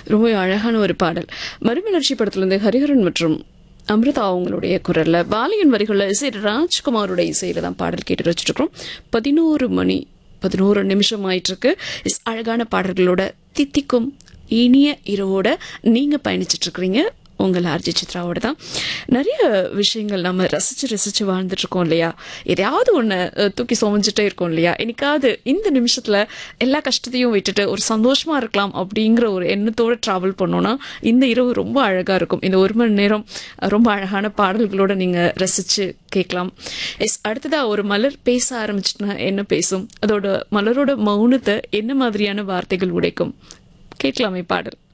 ரொம்ப அழகான ஒரு பாடல் மறுமலர்ச்சி படத்திலிருந்து ஹரிஹரன் மற்றும் அமிர்தா அவங்களுடைய குரல்ல பாலியன் வரிகளில் இசை ராஜ்குமாரோட இசையில தான் பாடல் கேட்டு வச்சுட்டு இருக்கோம் பதினோரு மணி பதினோரு நிமிஷம் ஆயிட்டு இருக்கு இஸ் அழகான பாடல்களோட தித்திக்கும் இனிய இரவோட நீங்க பயணிச்சிட்டு இருக்கிறீங்க உங்கள் ஆர்ஜி சித்ராவோட தான் நிறைய விஷயங்கள் நம்ம ரசிச்சு ரசிச்சு வாழ்ந்துட்டு இருக்கோம் இல்லையா எதையாவது ஒன்று தூக்கி சுமஞ்சிட்டே இருக்கோம் இல்லையா என்னைக்காவது இந்த நிமிஷத்துல எல்லா கஷ்டத்தையும் விட்டுட்டு ஒரு சந்தோஷமா இருக்கலாம் அப்படிங்கிற ஒரு எண்ணத்தோட டிராவல் பண்ணோம்னா இந்த இரவு ரொம்ப அழகா இருக்கும் இந்த ஒரு மணி நேரம் ரொம்ப அழகான பாடல்களோட நீங்க ரசிச்சு கேட்கலாம் எஸ் அடுத்ததா ஒரு மலர் பேச ஆரம்பிச்சுட்டுனா என்ன பேசும் அதோட மலரோட மௌனத்தை என்ன மாதிரியான வார்த்தைகள் உடைக்கும் கேட்கலாமே பாடல்